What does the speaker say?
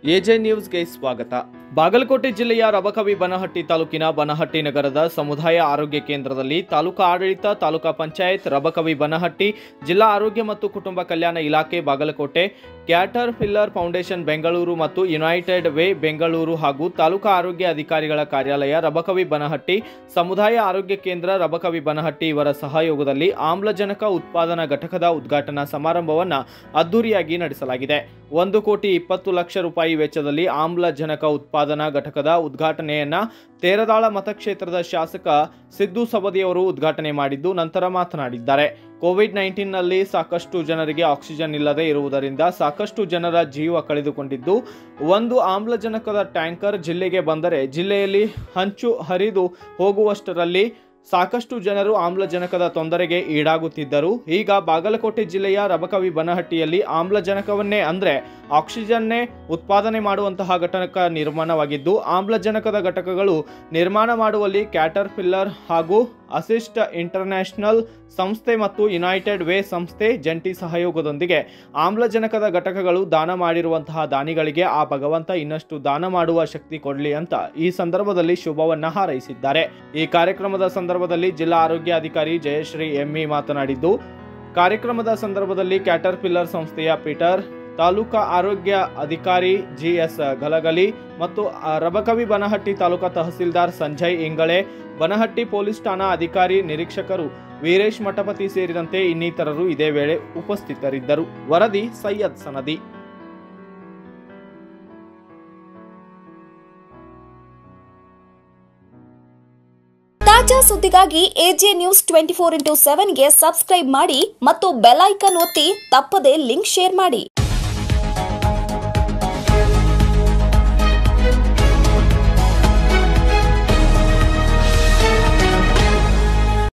AJ ನ್ಯೂಸ್ಗೆ ಸ್ವಾಗತ ಬಾಗಲಕೋಟೆ ಜಿಲ್ಲೆಯ ರಬಕವಿ ಬನಹಟ್ಟಿ ತಾಲೂಕಿನ ಬನಹಟ್ಟಿ ನಗರದ ಸಮುದಾಯ ಆರೋಗ್ಯ ಕೇಂದ್ರದಲ್ಲಿ ತಾಲೂಕಾ ಆಡಳಿತ ತಾಲೂಕಾ ಪಂಚಾಯತ್ ರಬಕವಿ ಬನಹಟ್ಟಿ ಜಿಲ್ಲಾ ಆರೋಗ್ಯ ಮತ್ತು ಕುಟುಂಬ ಕಲ್ಯಾಣ ಇಲಾಖೆ Bagalkote Caterpillar Foundation Bengaluru ಮತ್ತು ಯುನೈಟೆಡ್ ವೇ ಬೆಂಗಳೂರು ಹಾಗೂ ತಾಲೂಕಾ ಆರೋಗ್ಯ ಅಧಿಕಾರಿಗಳ ಕಾರ್ಯಾಲಯ ರಬಕವಿ ಬನಹಟ್ಟಿ ಸಮುದಾಯ ಆರೋಗ್ಯ ಕೇಂದ್ರ ರಬಕವಿ ಬನಹಟ್ಟಿ ಇವರ ಸಹಯೋಗದಲ್ಲಿ ಆಮ್ಲಜನಕ ಉತ್ಪಾದನಾ ಘಟಕದ ಉದ್ಘಾಟನಾ ಸಮಾರಂಭವನ್ನು ಅದ್ದೂರಿಯಾಗಿ ನಡೆಸಲಾಗಿದೆ ಒಂದು ಕೋಟಿ ಇಪ್ಪತ್ತು ಲಕ್ಷ ರೂಪಾಯಿ ವೆಚ್ಚದಲ್ಲಿ ಆಮ್ಲಜನಕ ಉತ್ಪಾದನಾ ಘಟಕದ ಉದ್ಘಾಟನೆಯನ್ನ ತೇರದಾಳ ಮತಕ್ಷೇತ್ರದ ಶಾಸಕ ಸಿದ್ದು ಸವದಿಯವರು ಉದ್ಘಾಟನೆ ಮಾಡಿದ್ದು ನಂತರ ಮಾತನಾಡಿದ್ದಾರೆ ಕೋವಿಡ್ ನೈನ್ಟೀನ್ನಲ್ಲಿ ಸಾಕಷ್ಟು ಜನರಿಗೆ ಆಕ್ಸಿಜನ್ ಇಲ್ಲದೆ ಇರುವುದರಿಂದ ಸಾಕಷ್ಟು ಜನರ ಜೀವ ಕಳೆದುಕೊಂಡಿದ್ದು ಒಂದು ಆಮ್ಲಜನಕದ ಟ್ಯಾಂಕರ್ ಜಿಲ್ಲೆಗೆ ಬಂದರೆ ಜಿಲ್ಲೆಯಲ್ಲಿ ಹಂಚು ಹರಿದು ಹೋಗುವಷ್ಟರಲ್ಲಿ ಸಾಕಷ್ಟು ಜನರು ಆಮ್ಲಜನಕದ ತೊಂದರೆಗೆ ಈಡಾಗುತ್ತಿದ್ದರು ಈಗ ಬಾಗಲಕೋಟೆ ಜಿಲ್ಲೆಯ ರಬಕವಿ ಬನಹಟ್ಟಿಯಲ್ಲಿ ಆಮ್ಲಜನಕವನ್ನೇ ಅಂದರೆ ಆಕ್ಸಿಜನ್ನೇ ಉತ್ಪಾದನೆ ಮಾಡುವಂತಹ ಘಟಕ ನಿರ್ಮಾಣವಾಗಿದ್ದು ಆಮ್ಲಜನಕದ ಘಟಕಗಳು ನಿರ್ಮಾಣ ಮಾಡುವಲ್ಲಿ ಕ್ಯಾಟರ್ ಪಿಲ್ಲರ್ ಹಾಗೂ ಅಸಿಸ್ಟ್ ಇಂಟರ್ನ್ಯಾಷನಲ್ ಸಂಸ್ಥೆ ಮತ್ತು ಯುನೈಟೆಡ್ ವೇ ಸಂಸ್ಥೆ ಜಂಟಿ ಸಹಯೋಗದೊಂದಿಗೆ ಆಮ್ಲಜನಕದ ಘಟಕಗಳು ದಾನ ಮಾಡಿರುವಂತಹ ದಾನಿಗಳಿಗೆ ಆ ಭಗವಂತ ಇನ್ನಷ್ಟು ದಾನ ಮಾಡುವ ಶಕ್ತಿ ಕೊಡಲಿ ಅಂತ ಈ ಸಂದರ್ಭದಲ್ಲಿ ಶುಭವನ್ನ ಹಾರೈಸಿದ್ದಾರೆ ಈ ಕಾರ್ಯಕ್ರಮದ ಸಂದರ್ಭದಲ್ಲಿ ಜಿಲ್ಲಾ ಆರೋಗ್ಯ ಅಧಿಕಾರಿ ಜಯಶ್ರೀ ಎಂಇ ಮಾತನಾಡಿದ್ದು ಕಾರ್ಯಕ್ರಮದ ಸಂದರ್ಭದಲ್ಲಿ ಕ್ಯಾಟರ್ ಪಿಲ್ಲರ್ ಸಂಸ್ಥೆಯ ಪೀಟರ್ ತಾಲೂಕಾ ಆರೋಗ್ಯ ಅಧಿಕಾರಿ ಜಿಎಸ್ ಗಲಗಲಿ ಮತ್ತು ಆ, ರಬಕವಿ ಬನಹಟ್ಟಿ ತಾಲೂಕಾ ತಹಸೀಲ್ದಾರ್ ಸಂಜಯ್ ಇಂಗಳೆ ಬನಹಟ್ಟಿ ಪೊಲೀಸ್ ಠಾಣಾ ಅಧಿಕಾರಿ ನಿರೀಕ್ಷಕರು ವೀರೇಶ್ ಮಠಪತಿ ಸೇರಿದಂತೆ ಇನ್ನಿತರರು ಇದೇ ವೇಳೆ ಉಪಸ್ಥಿತರಿದ್ದರು ವರದಿ ಸೈಯದ್ ಸನದಿ ತಾಜಾ ಸುದ್ದಿಗಾಗಿ AJ news twenty four into ಸೆವೆನ್ಗೆ ಸಬ್ಸ್ಕ್ರೈಬ್ ಮಾಡಿ ಮತ್ತು ಬೆಲ್ ಐಕಾನ್ ಒತ್ತಿ ತಪ್ಪದೇ ಲಿಂಕ್ ಶೇರ್ ಮಾಡಿ